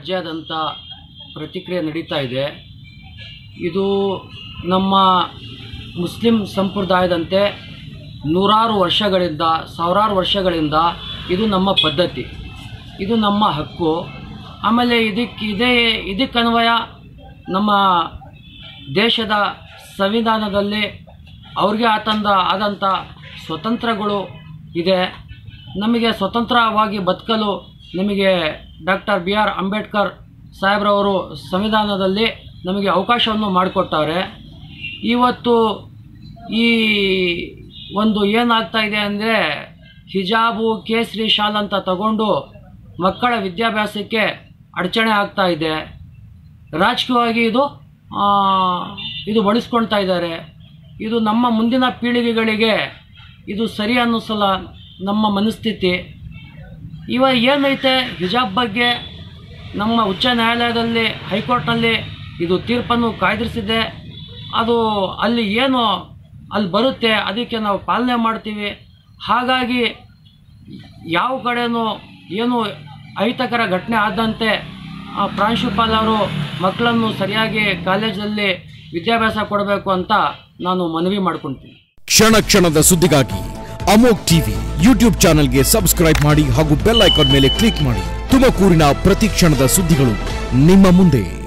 ಅಜ್ಜಾದಂಥ ಪ್ರತಿಕ್ರಿಯೆ ನಡೀತಾ ಇದೆ ಇದು ನಮ್ಮ ಮುಸ್ಲಿಂ ಸಂಪ್ರದಾಯದಂತೆ ನೂರಾರು ವರ್ಷಗಳಿಂದ ಸಾವಿರಾರು ವರ್ಷಗಳಿಂದ ಇದು ನಮ್ಮ ಪದ್ಧತಿ ಇದು ನಮ್ಮ ಹಕ್ಕು ಆಮೇಲೆ ಇದಕ್ಕೆ ಇದೇ ಇದಕ್ಕನ್ವಯ ನಮ್ಮ ದೇಶದ ಸಂವಿಧಾನದಲ್ಲಿ ಅವ್ರಿಗೆ ಆತಂದ ಆದಂಥ ಸ್ವತಂತ್ರಗಳು ಇದೆ ನಮಗೆ ಸ್ವತಂತ್ರವಾಗಿ ಬದುಕಲು ನಮಗೆ ಡಾಕ್ಟರ್ ಬಿ ಆರ್ ಅಂಬೇಡ್ಕರ್ ಸಾಹೇಬ್ರವರು ಸಂವಿಧಾನದಲ್ಲಿ ನಮಗೆ ಅವಕಾಶವನ್ನು ಮಾಡಿಕೊಟ್ಟವ್ರೆ ಇವತ್ತು ಈ ಒಂದು ಏನಾಗ್ತಾ ಇದೆ ಅಂದರೆ ಹಿಜಾಬು ಕೇಸರಿ ಶಾಲ್ ಅಂತ ತಗೊಂಡು ಮಕ್ಕಳ ವಿದ್ಯಾಭ್ಯಾಸಕ್ಕೆ ಅಡಚಣೆ ಆಗ್ತಾ ಇದೆ ರಾಜಕೀಯವಾಗಿ ಇದು ಆ, ಇದು ಬಳಸ್ಕೊಳ್ತಾ ಇದ್ದಾರೆ ಇದು ನಮ್ಮ ಮುಂದಿನ ಪೀಳಿಗೆಗಳಿಗೆ ಇದು ಸರಿ ಅನ್ನಿಸಲ್ಲ ನಮ್ಮ ಮನಸ್ಥಿತಿ ಇವಾಗ ಏನೈತೆ ಹಿಜಾಬ್ ಬಗ್ಗೆ ನಮ್ಮ ಉಚ್ಚ ನ್ಯಾಯಾಲಯದಲ್ಲಿ ಹೈಕೋರ್ಟ್ನಲ್ಲಿ ಇದು ತೀರ್ಪನ್ನು ಕಾಯ್ದಿರಿಸಿದೆ ಅದು ಅಲ್ಲಿ ಏನು ಅಲ್ಲಿ ಬರುತ್ತೆ ಅದಕ್ಕೆ ನಾವು ಪಾಲನೆ ಮಾಡ್ತೀವಿ ಹಾಗಾಗಿ ಯಾವ ಕಡೆನೂ ಏನು ಅಹಿತಕರ ಘಟನೆ ಆದಂತೆ ಆ ಪ್ರಾಂಶುಪಾಲರು ಮಕ್ಕಳನ್ನು ಸರಿಯಾಗಿ ಕಾಲೇಜಲ್ಲಿ ವಿದ್ಯಾಭ್ಯಾಸ ಕೊಡಬೇಕು ಅಂತ ನಾನು ಮನವಿ ಮಾಡ್ಕೊಳ್ತೀನಿ ಕ್ಷಣ ಕ್ಷಣದ ಸುದ್ದಿಗಾಗಿ ಅಮೋಕ್ ಟಿವಿ ಯೂಟ್ಯೂಬ್ ಚಾನೆಲ್ಗೆ ಸಬ್ಸ್ಕ್ರೈಬ್ ಮಾಡಿ ಹಾಗೂ ಬೆಲ್ ಐಕಾನ್ ಮೇಲೆ ಕ್ಲಿಕ್ ಮಾಡಿ ತುಮಕೂರಿನ ಪ್ರತಿ ಕ್ಷಣದ ಸುದ್ದಿಗಳು ನಿಮ್ಮ ಮುಂದೆ